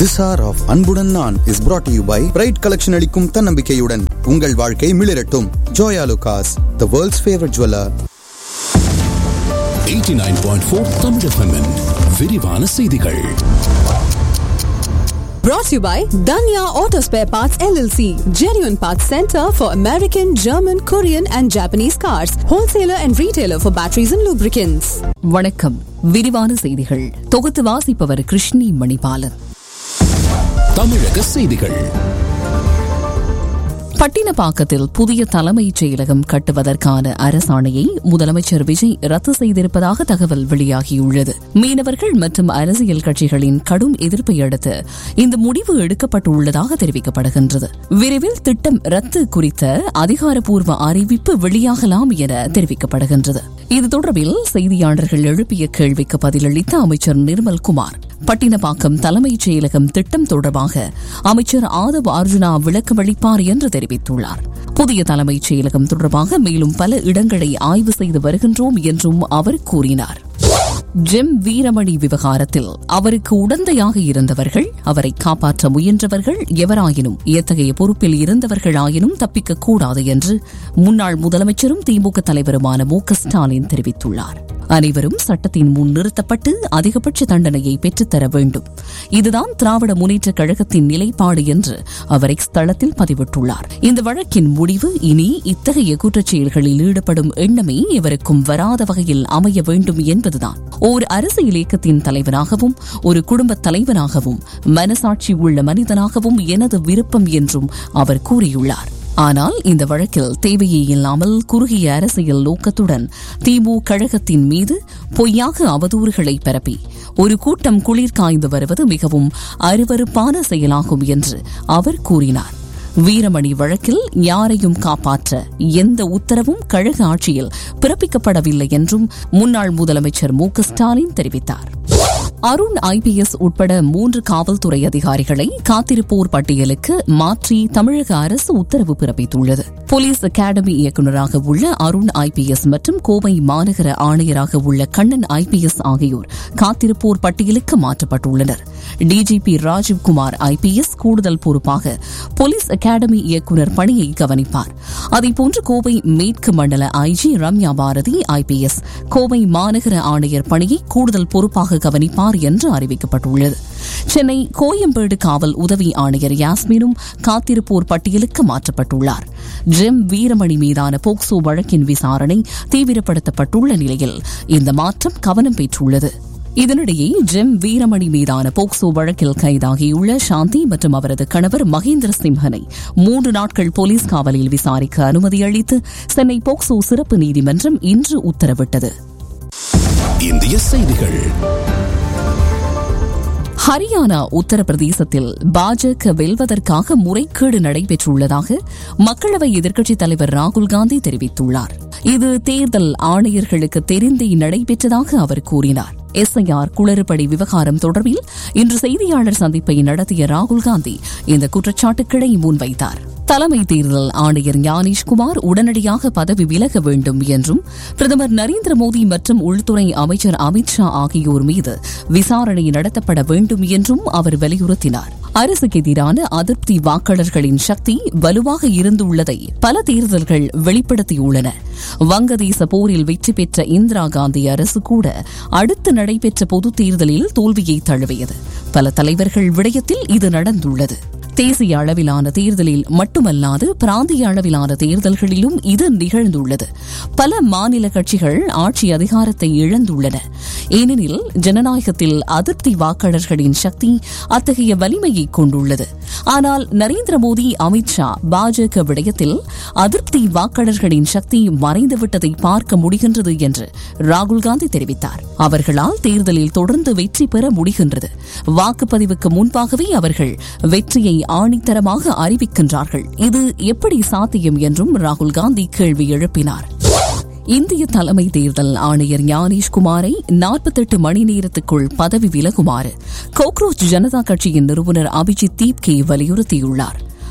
This hour of அன்புடன் நான் is brought to you by bright collection அளிக்கும் தன்னம்பிக்கையுடன் உங்கள் வாழ்க்கை மிளிரட்டும் Joya லுகாஸ் the world's favorite jeweler 89.4 Tamil FM -இன் விரிவான செய்திகள் Brought to you by Danya Auto Spare Parts LLC, genuine parts center for American, German, Korean, and Japanese cars, wholesaler and retailer for batteries and lubricants. வணக்கம் விரிவான செய்திகள் தொகுத்து வாசிப்பவர் கிருஷ்ணி மணிபாலன் தமிழக செய்திகள் பட்டினப்பாக்கத்தில் புதிய தலைமைச் செயலகம் கட்டுவதற்கான அரசாணையை முதலமைச்சர் விஜய் ரத்து செய்திருப்பதாக தகவல் வெளியாகியுள்ளது மீனவர்கள் மற்றும் அரசியல் கட்சிகளின் கடும் எதிர்ப்பை அடுத்து இந்த முடிவு எடுக்கப்பட்டுள்ளதாக தெரிவிக்கப்படுகின்றது விரைவில் திட்டம் ரத்து குறித்த அதிகாரப்பூர்வ அறிவிப்பு வெளியாகலாம் என தெரிவிக்கப்படுகின்றது இது தொடர்பில் செய்தியாளர்கள் எழுப்பிய கேள்விக்கு பதிலளித்த அமைச்சர் நிர்மல்குமார் பட்டினப்பாக்கம் தலைமைச் செயலகம் திட்டம் தொடர்பாக அமைச்சர் ஆதவ் அர்ஜுனா விளக்கமளிப்பார் என்று தெரிவித்துள்ளார் புதிய தலைமைச் செயலகம் தொடர்பாக மேலும் பல இடங்களை ஆய்வு செய்து வருகின்றோம் என்றும் அவர் கூறினார் ஜெம் வீரமணி விவகாரத்தில் அவருக்கு உடந்தையாக இருந்தவர்கள் அவரை காப்பாற்ற முயன்றவர்கள் எவராயினும் எத்தகைய பொறுப்பில் இருந்தவர்களாயினும் தப்பிக்கக் கூடாது என்று முன்னாள் முதலமைச்சரும் திமுக தலைவருமான மு க ஸ்டாலின் தெரிவித்துள்ளார் அனைவரும் சட்டத்தின் முன் நிறுத்தப்பட்டு அதிகபட்ச தண்டனையை பெற்றுத்தர வேண்டும் இதுதான் திராவிட முன்னேற்றக் கழகத்தின் நிலைப்பாடு என்று அவர் எக்ஸ் தளத்தில் பதிவிட்டுள்ளார் இந்த வழக்கின் முடிவு இனி இத்தகைய குற்றச்செயல்களில் ஈடுபடும் எண்ணமே எவருக்கும் வராத வகையில் அமைய வேண்டும் என்பதுதான் ஓர் அரசியல் இயக்கத்தின் தலைவனாகவும் ஒரு குடும்பத் தலைவனாகவும் மனசாட்சி உள்ள மனிதனாகவும் எனது விருப்பம் என்றும் அவர் கூறியுள்ளார் ஆனால் இந்த வழக்கில் தேவையே இல்லாமல் குறுகிய அரசியல் நோக்கத்துடன் திமு கழகத்தின் மீது பொய்யாக அவதூறுகளை பரப்பி ஒரு கூட்டம் குளிர் காய்ந்து வருவது மிகவும் அருவருப்பான செயலாகும் என்று அவர் கூறினார் வீரமணி வழக்கில் யாரையும் காப்பாற்ற எந்த உத்தரவும் கழக ஆட்சியில் பிறப்பிக்கப்படவில்லை என்றும் முன்னாள் முதலமைச்சர் மு க ஸ்டாலின் தெரிவித்தார் அருண் ஐபிஎஸ் உட்பட மூன்று காவல்துறை அதிகாரிகளை காத்திருப்போர் பட்டியலுக்கு மாற்றி தமிழக அரசு உத்தரவு பிறப்பித்துள்ளது போலீஸ் அகாடமி இயக்குநராக உள்ள அருண் ஐபிஎஸ் மற்றும் கோவை மாநகர ஆணையராக உள்ள கண்ணன் ஐபிஎஸ் ஆகியோர் காத்திருப்போர் பட்டியலுக்கு மாற்றப்பட்டுள்ளனர் டிஜிபி ராஜீவ்குமார் ஐபிஎஸ் கூடுதல் பொறுப்பாக போலீஸ் அகாடமி இயக்குநர் பணியை கவனிப்பார் அதேபோன்று கோவை மேற்கு மண்டல ஐஜி ரம்யா பாரதி ஐபிஎஸ் கோவை மாநகர ஆணையர் பணியை கூடுதல் பொறுப்பாக கவனிப்பார் என்று அறிவிக்கப்பட்டுள்ளது சென்னை கோயம்பேடு காவல் உதவி ஆணையர் யாஸ்மினும் காத்திருப்போர் பட்டியலுக்கு மாற்றப்பட்டுள்ளார் ஜெம் வீரமணி மீதான போக்சோ வழக்கின் விசாரணை தீவிரப்படுத்தப்பட்டுள்ள நிலையில் இந்த மாற்றம் கவனம் பெற்றுள்ளது இதனிடையே ஜெம் வீரமணி மீதான போக்சோ வழக்கில் கைதாகியுள்ள சாந்தி மற்றும் அவரது கணவர் மகேந்திர சிம்ஹனை மூன்று நாட்கள் போலீஸ் காவலில் விசாரிக்க அனுமதி அளித்து சென்னை போக்சோ சிறப்பு நீதிமன்றம் இன்று உத்தரவிட்டது இந்திய செய்திகள் ஹரியானா உத்தரப்பிரதேசத்தில் பாஜக வெல்வதற்காக முறைகேடு நடைபெற்றுள்ளதாக மக்களவை எதிர்க்கட்சித் தலைவர் ராகுல் காந்தி தெரிவித்துள்ளார் இது தேர்தல் ஆணையர்களுக்கு தெரிந்தே நடைபெற்றதாக அவர் கூறினார் எஸ்ஐஆர் குளறுபடி விவகாரம் தொடர்பில் இன்று செய்தியாளர் சந்திப்பை நடத்திய ராகுல் காந்தி இந்த குற்றச்சாட்டுக்களை முன்வைத்தார் தலைமை தேர்தல் ஆணையர் ஞானேஷ்குமார் உடனடியாக பதவி விலக வேண்டும் என்றும் பிரதமர் நரேந்திர மோடி மற்றும் உள்துறை அமைச்சர் அமித் ஷா ஆகியோர் மீது விசாரணை நடத்தப்பட வேண்டும் என்றும் அவர் வலியுறுத்தினார் அரசுக்கு எதிரான அதிருப்தி வாக்காளர்களின் சக்தி வலுவாக இருந்துள்ளதை பல தேர்தல்கள் வெளிப்படுத்தியுள்ளன வங்கதேச போரில் வெற்றி பெற்ற இந்திரா காந்தி அரசு கூட அடுத்து நடைபெற்ற பொதுத் தேர்தலில் தோல்வியை தழுவியது பல தலைவர்கள் விடயத்தில் இது நடந்துள்ளது தேசிய அளவிலான தேர்தலில் மட்டுமல்லாது பிராந்திய அளவிலான தேர்தல்களிலும் இது நிகழ்ந்துள்ளது பல மாநில கட்சிகள் ஆட்சி அதிகாரத்தை இழந்துள்ளன ஏனெனில் ஜனநாயகத்தில் அதிருப்தி வாக்காளர்களின் சக்தி அத்தகைய வலிமையை கொண்டுள்ளது ஆனால் நரேந்திர மோடி அமித் ஷா பாஜக விடயத்தில் அதிருப்தி வாக்காளர்களின் சக்தி மறைந்துவிட்டதை பார்க்க முடிகின்றது என்று ராகுல் காந்தி தெரிவித்தார் அவர்களால் தேர்தலில் தொடர்ந்து வெற்றி பெற முடிகின்றது வாக்குப்பதிவுக்கு முன்பாகவே அவர்கள் வெற்றியை ஆணித்தரமாக அறிவிக்கின்றார்கள் இது எப்படி சாத்தியம் என்றும் ராகுல் காந்தி கேள்வி எழுப்பினார் இந்திய தலைமை தேர்தல் ஆணையர் ஞானேஷ்குமாரை நாற்பத்தெட்டு மணி நேரத்துக்குள் பதவி விலகுமாறு கோக்ரோச் ஜனதா கட்சியின் நிறுவனர் அபிஜித் தீப்கே வலியுறுத்தியுள்ளார்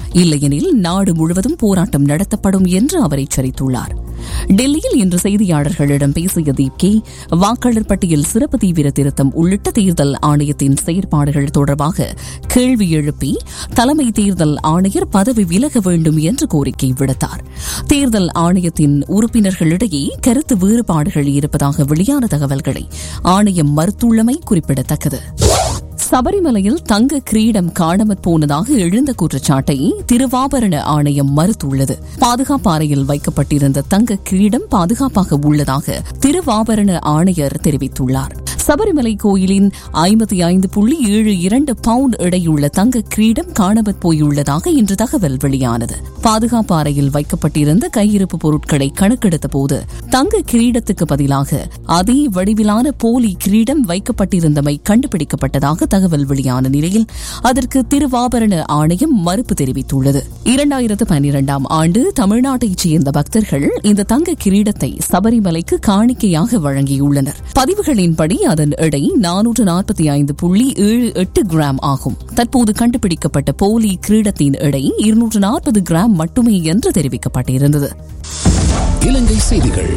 இல்லையெனில் நாடு முழுவதும் போராட்டம் நடத்தப்படும் என்று அவர் எச்சரித்துள்ளார் டெல்லியில் இன்று செய்தியாளர்களிடம் பேசிய தீப்கே வாக்காளர் பட்டியல் சிறப்பு தீவிர திருத்தம் உள்ளிட்ட தேர்தல் ஆணையத்தின் செயற்பாடுகள் தொடர்பாக கேள்வி எழுப்பி தலைமை தேர்தல் ஆணையர் பதவி விலக வேண்டும் என்று கோரிக்கை விடுத்தார் தேர்தல் ஆணையத்தின் உறுப்பினர்களிடையே கருத்து வேறுபாடுகள் இருப்பதாக வெளியான தகவல்களை ஆணையம் மறுத்துள்ளமை குறிப்பிடத்தக்கது சபரிமலையில் தங்க கிரீடம் காணாமற் போனதாக எழுந்த குற்றச்சாட்டை திருவாபரண ஆணையம் மறுத்துள்ளது பாதுகாப்பு அறையில் வைக்கப்பட்டிருந்த தங்க கிரீடம் பாதுகாப்பாக உள்ளதாக திருவாபரண ஆணையர் தெரிவித்துள்ளார் சபரிமலை கோயிலின் ஐம்பத்தி ஐந்து புள்ளி ஏழு இரண்டு பவுண்ட் எடையுள்ள தங்க கிரீடம் காணாமற் போயுள்ளதாக இன்று தகவல் வெளியானது பாதுகாப்பு அறையில் வைக்கப்பட்டிருந்த கையிருப்பு பொருட்களை கணக்கெடுத்த போது தங்க கிரீடத்துக்கு பதிலாக அதே வடிவிலான போலி கிரீடம் வைக்கப்பட்டிருந்தமை கண்டுபிடிக்கப்பட்டதாக தகவல் வெளியான நிலையில் அதற்கு திருவாபரண ஆணையம் மறுப்பு தெரிவித்துள்ளது இரண்டாயிரத்து பன்னிரண்டாம் ஆண்டு தமிழ்நாட்டைச் சேர்ந்த பக்தர்கள் இந்த தங்க கிரீடத்தை சபரிமலைக்கு காணிக்கையாக வழங்கியுள்ளனர் பதிவுகளின்படி அதன் எடை நானூற்று நாற்பத்தி ஐந்து புள்ளி ஏழு எட்டு கிராம் ஆகும் தற்போது கண்டுபிடிக்கப்பட்ட போலி கிரீடத்தின் எடை இருநூற்று நாற்பது கிராம் மட்டுமே என்று தெரிவிக்கப்பட்டிருந்தது இலங்கை செய்திகள்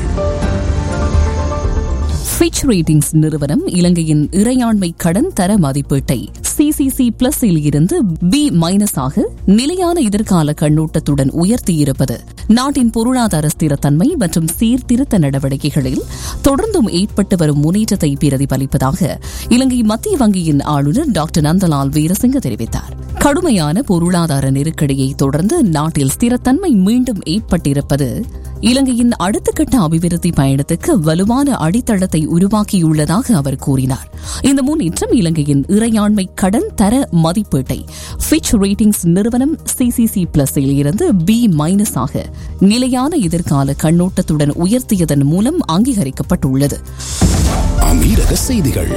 ஃபிச் ரேட்டிங்ஸ் நிறுவனம் இலங்கையின் இறையாண்மை கடன் தர மதிப்பீட்டை சிசிசி பிளஸில் இருந்து பி மைனஸ் ஆக நிலையான எதிர்கால கண்ணோட்டத்துடன் உயர்த்தியிருப்பது நாட்டின் பொருளாதார ஸ்திரத்தன்மை மற்றும் சீர்திருத்த நடவடிக்கைகளில் தொடர்ந்தும் ஏற்பட்டு வரும் முன்னேற்றத்தை பிரதிபலிப்பதாக இலங்கை மத்திய வங்கியின் ஆளுநர் டாக்டர் நந்தலால் வீரசிங்க தெரிவித்தார் கடுமையான பொருளாதார நெருக்கடியை தொடர்ந்து நாட்டில் ஸ்திரத்தன்மை மீண்டும் ஏற்பட்டிருப்பது இலங்கையின் அடுத்த கட்ட அபிவிருத்தி பயணத்துக்கு வலுவான அடித்தளத்தை உருவாக்கியுள்ளதாக அவர் கூறினார் இந்த முன்னேற்றம் இலங்கையின் இறையாண்மை கடன் தர மதிப்பீட்டை ஃபிச் ரேட்டிங்ஸ் நிறுவனம் சிசிசி பிளஸில் இருந்து பி மைனஸ் ஆக நிலையான எதிர்கால கண்ணோட்டத்துடன் உயர்த்தியதன் மூலம் அங்கீகரிக்கப்பட்டுள்ளது அமீரக செய்திகள்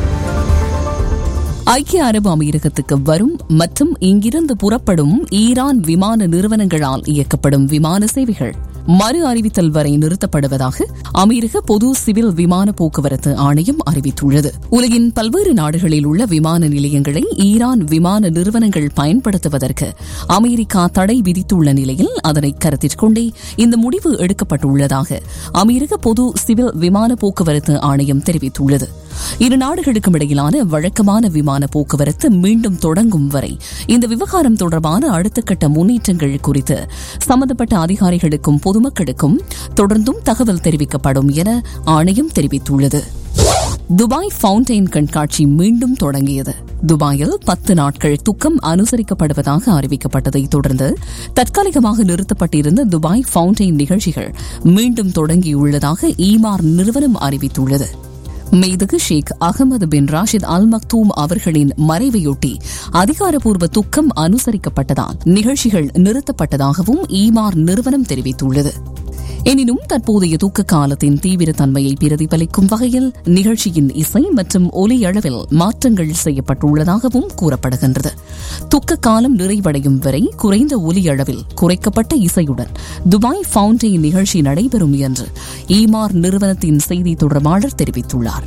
ஐக்கிய அரபு அமீரகத்துக்கு வரும் மற்றும் இங்கிருந்து புறப்படும் ஈரான் விமான நிறுவனங்களால் இயக்கப்படும் விமான சேவைகள் மறு அறிவித்தல் வரை நிறுத்தப்படுவதாக அமீரக பொது சிவில் விமான போக்குவரத்து ஆணையம் அறிவித்துள்ளது உலகின் பல்வேறு நாடுகளில் உள்ள விமான நிலையங்களை ஈரான் விமான நிறுவனங்கள் பயன்படுத்துவதற்கு அமெரிக்கா தடை விதித்துள்ள நிலையில் அதனை கருத்தில் கொண்டே இந்த முடிவு எடுக்கப்பட்டுள்ளதாக அமீரக பொது சிவில் விமான போக்குவரத்து ஆணையம் தெரிவித்துள்ளது இரு நாடுகளுக்கும் இடையிலான வழக்கமான விமான போக்குவரத்து மீண்டும் தொடங்கும் வரை இந்த விவகாரம் தொடர்பான அடுத்த கட்ட முன்னேற்றங்கள் குறித்து சம்பந்தப்பட்ட அதிகாரிகளுக்கும் பொதுமக்களுக்கும் தொடர்ந்தும் தகவல் தெரிவிக்கப்படும் என ஆணையம் தெரிவித்துள்ளது துபாய் ஃபவுண்டைன் கண்காட்சி மீண்டும் தொடங்கியது துபாயில் பத்து நாட்கள் துக்கம் அனுசரிக்கப்படுவதாக அறிவிக்கப்பட்டதை தொடர்ந்து தற்காலிகமாக நிறுத்தப்பட்டிருந்த துபாய் ஃபவுண்டைன் நிகழ்ச்சிகள் மீண்டும் தொடங்கியுள்ளதாக ஈமார் நிறுவனம் அறிவித்துள்ளது மேதகு ஷேக் அகமது பின் ராஷித் அல் மக்தூம் அவர்களின் மறைவையொட்டி அதிகாரப்பூர்வ துக்கம் அனுசரிக்கப்பட்டதால் நிகழ்ச்சிகள் நிறுத்தப்பட்டதாகவும் ஈமார் நிறுவனம் தெரிவித்துள்ளது எனினும் தற்போதைய தூக்க காலத்தின் தீவிரத்தன்மையை பிரதிபலிக்கும் வகையில் நிகழ்ச்சியின் இசை மற்றும் ஒலி அளவில் மாற்றங்கள் செய்யப்பட்டுள்ளதாகவும் கூறப்படுகின்றது துக்க காலம் நிறைவடையும் வரை குறைந்த ஒலி அளவில் குறைக்கப்பட்ட இசையுடன் துபாய் ஃபவுண்டைன் நிகழ்ச்சி நடைபெறும் என்று ஈமார் நிறுவனத்தின் செய்தி தொடர்பாளர் தெரிவித்துள்ளார்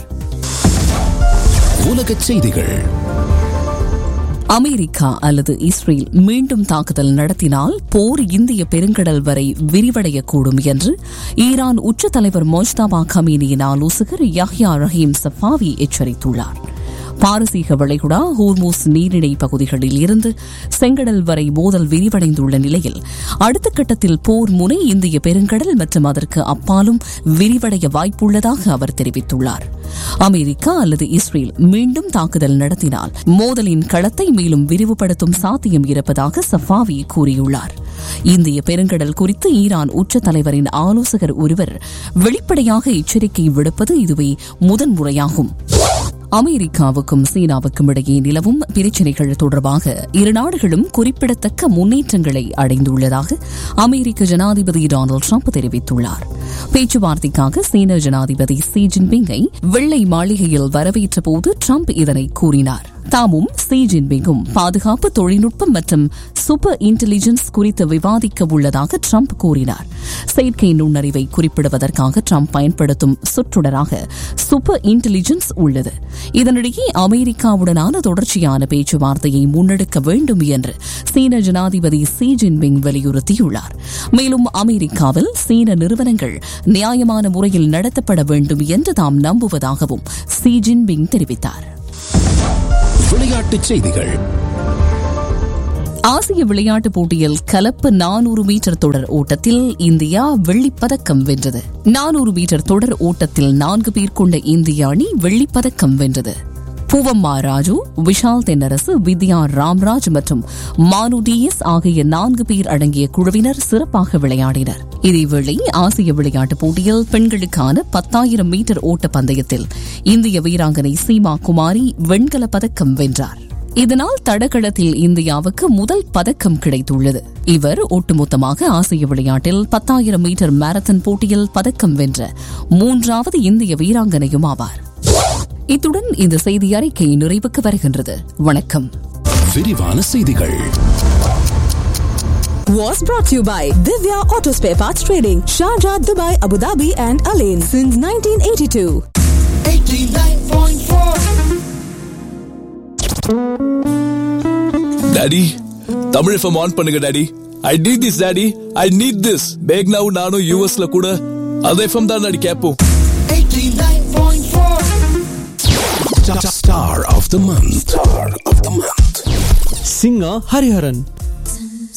உலகச் செய்திகள் அமெரிக்கா அல்லது இஸ்ரேல் மீண்டும் தாக்குதல் நடத்தினால் போர் இந்திய பெருங்கடல் வரை விரிவடையக்கூடும் என்று ஈரான் உச்ச தலைவர் மோஜ்தாபா கமீனியின் ஆலோசகர் யஹ்யா ரஹீம் சஃபாவி எச்சரித்துள்ளார் பாரசீக வளைகுடா ஹோர்மோஸ் நீரிணை பகுதிகளில் இருந்து செங்கடல் வரை மோதல் விரிவடைந்துள்ள நிலையில் அடுத்த கட்டத்தில் போர் முனை இந்திய பெருங்கடல் மற்றும் அதற்கு அப்பாலும் விரிவடைய வாய்ப்புள்ளதாக அவர் தெரிவித்துள்ளார் அமெரிக்கா அல்லது இஸ்ரேல் மீண்டும் தாக்குதல் நடத்தினால் மோதலின் களத்தை மேலும் விரிவுபடுத்தும் சாத்தியம் இருப்பதாக சஃபாவி கூறியுள்ளார் இந்திய பெருங்கடல் குறித்து ஈரான் உச்ச தலைவரின் ஆலோசகர் ஒருவர் வெளிப்படையாக எச்சரிக்கை விடுப்பது இதுவே முதன்முறையாகும் அமெரிக்காவுக்கும் சீனாவுக்கும் இடையே நிலவும் பிரச்சினைகள் தொடர்பாக இரு நாடுகளும் குறிப்பிடத்தக்க முன்னேற்றங்களை அடைந்துள்ளதாக அமெரிக்க ஜனாதிபதி டொனால்டு ட்ரம்ப் தெரிவித்துள்ளார் பேச்சுவார்த்தைக்காக சீன ஜனாதிபதி சி ஜின்பிங்கை வெள்ளை மாளிகையில் வரவேற்ற போது ட்ரம்ப் இதனை கூறினார் தாமும் சி ஜின்பிங்கும் பாதுகாப்பு தொழில்நுட்பம் மற்றும் சூப்பர் இன்டெலிஜென்ஸ் குறித்து விவாதிக்க உள்ளதாக ட்ரம்ப் கூறினார் செயற்கை நுண்ணறிவை குறிப்பிடுவதற்காக ட்ரம்ப் பயன்படுத்தும் சொற்றொடராக சூப்பர் இன்டெலிஜென்ஸ் உள்ளது இதனிடையே அமெரிக்காவுடனான தொடர்ச்சியான பேச்சுவார்த்தையை முன்னெடுக்க வேண்டும் என்று சீன ஜனாதிபதி சி ஜின்பிங் வலியுறுத்தியுள்ளார் மேலும் அமெரிக்காவில் சீன நிறுவனங்கள் நியாயமான முறையில் நடத்தப்பட வேண்டும் என்று தாம் நம்புவதாகவும் சி ஜின்பிங் தெரிவித்தார் விளையாட்டுச் செய்திகள் ஆசிய விளையாட்டுப் போட்டியில் கலப்பு நானூறு மீட்டர் தொடர் ஓட்டத்தில் இந்தியா வெள்ளிப்பதக்கம் வென்றது நானூறு மீட்டர் தொடர் ஓட்டத்தில் நான்கு பேர் கொண்ட இந்திய அணி வெள்ளிப்பதக்கம் வென்றது பூவம்மா ராஜு விஷால் தென்னரசு வித்யா ராம்ராஜ் மற்றும் மானு டிஎஸ் ஆகிய நான்கு பேர் அடங்கிய குழுவினர் சிறப்பாக விளையாடினர் இதேவேளை ஆசிய விளையாட்டுப் போட்டியில் பெண்களுக்கான பத்தாயிரம் மீட்டர் ஓட்ட பந்தயத்தில் இந்திய வீராங்கனை சீமா குமாரி வெண்கலப் பதக்கம் வென்றார் இதனால் தடகளத்தில் இந்தியாவுக்கு முதல் பதக்கம் கிடைத்துள்ளது இவர் ஒட்டுமொத்தமாக ஆசிய விளையாட்டில் பத்தாயிரம் மீட்டர் மாரத்தான் போட்டியில் பதக்கம் வென்ற மூன்றாவது இந்திய வீராங்கனையும் ஆவார் இத்துடன் இந்த செய்தி அறிக்கை நிறைவுக்கு வருகின்றது வணக்கம் விரிவான செய்திகள் Was brought to you by Divya Auto Spare Parts Trading, Sharjah, Dubai, Abu Dhabi, and Alain since 1982. Daddy Tamil FM on பண்ணுங்க daddy I need this daddy I need this பேக்னாவும் நானும் யூஎஸ்ல கூட அது எஃப்எம் தான் டாடி கேட்போம் Star of the month. Star of the month. singer Hariharan.